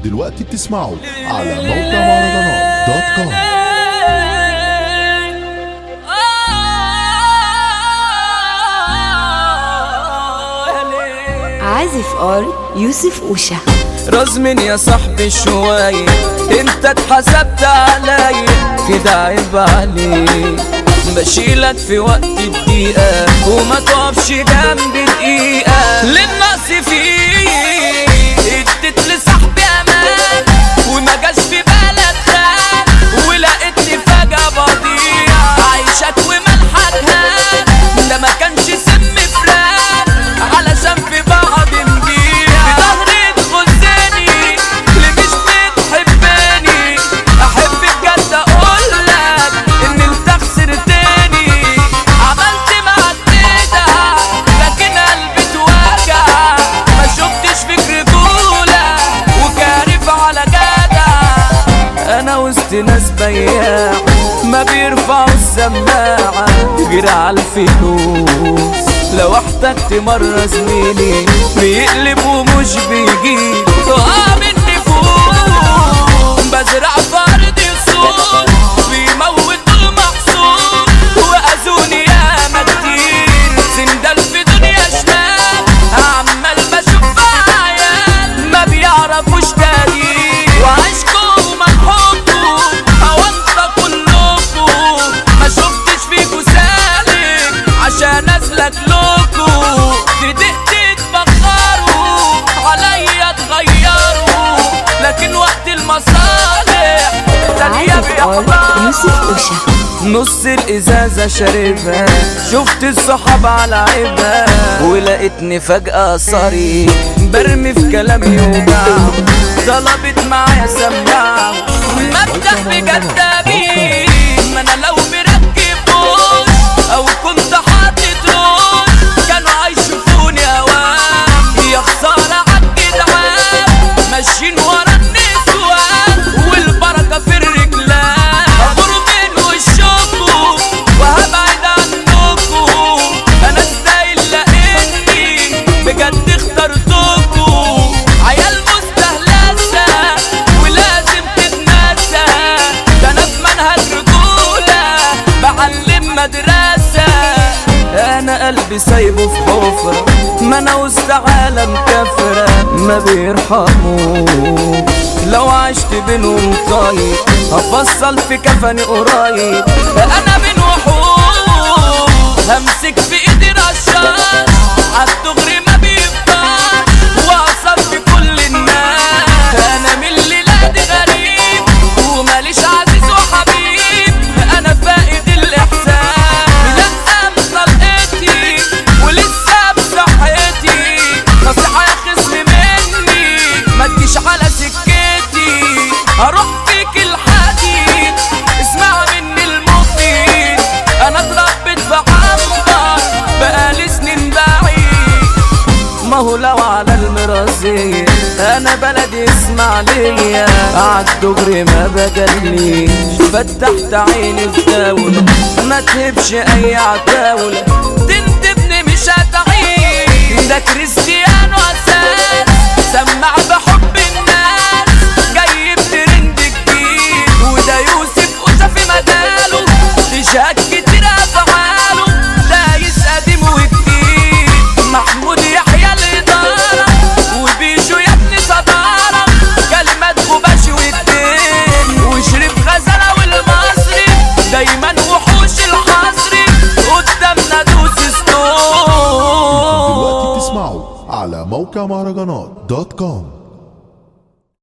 دلوقتي بتسمعوا على موقع مهرجانات دوت كوم عازف ار يوسف اوشا رزمن يا صاحبي شوية انت اتحسبت عليا كده عيب عليك بشيلك في وقت الدقيقة وما تقفش جنبي دقيقة للنقص فيه اديت لصاحبي امان وما جاش في بالك خان ولقيتني فجأة بضيع عايشك وملحك هان ده ما كانش سم فران علشان في بعض نبيع في ظهري تخزني اللي مش بتحبني احب بجد اقول لك ان انت خسرتني عملت معاك كده لكن قلبي اتوجع ما شفتش فيك رجوله وكارف على جدع انا وسط ناس بياع ما بيرفعوا السماعة غير على الفلوس لو احتجت مرة زميلي بيقلب ومش بيجيب اه مني فوق بزرع في ارض الصوت بيموت المحصول واذوني ياما كتير سندال في دنيا شمال عمال بشوف عيال ما بيعرفوش تاريخ وعشقوا منحوكوا او انت كلكوا ما شفتش فيكوا سالك عشان اسلك لكوا في دقيقة تفكروا عليا تغيروا لكن وقت المصالح الدنيا عازف ار بيحضروا يوسف اوشا نص الازازة شاربها شفت الصحاب على عيبها ولقيتني فجأة صريح برمي في كلام يوجع طلبت معايا سماعة مبدأ بجد أجيب ما انا لو مركب بوش او كنت حاطط روش كانوا هيشوفوني اوام يا خسارة عالجدعان ماشيين ورا النسوان والبركة في الرجلان اغور من وشكوا وهبعد عنكوا انا ازاي لقيتني بجد اخترتكوا عيال مستهلسة ولازم تتنسى ده انا في منهج رجولة بعلم مدرسة انا قلبي سايبه في حفرة ما انا وسط عالم كفرة ما بيرحموش لو عشت بينهم طيب هفصل في كفني قريب انا بين وحوش همسك في ايدي رشاش عالدغري ما بيفضل واقصر في كل الناس انا من الليلة دي غريب وماليش عزيز وحبيب انا فاقد الاحساس لا طلقتي ولسه بصحتي نصيحة يا خصم مني ما تجيش على سكتي هروح فيك الحديد اسمع مني المفيد انا اتربيت في عنبر بقالي سنين بعيد ما هو لو على المرازية انا بلدي اسمع ليا عالدغري ما بجليش فتحت عيني في دولة ما تهبش اي عتاولة تندبني مش هتعيش ده كريستيانو اساس سمع بحب الناس جايب ترند جديد وده يوسف اوشا في مجاله تشهد كتير افعاله دايس قديم وجديد محمود يحيى الاداره وبيشو يا ابني صداره كلمات غباش والدين وشريف غزاله والمصري دايما وحوش الحصري قدامنا دوس دلوقتي ستون بتسمعوا على موقع مهرجانات دوت كوم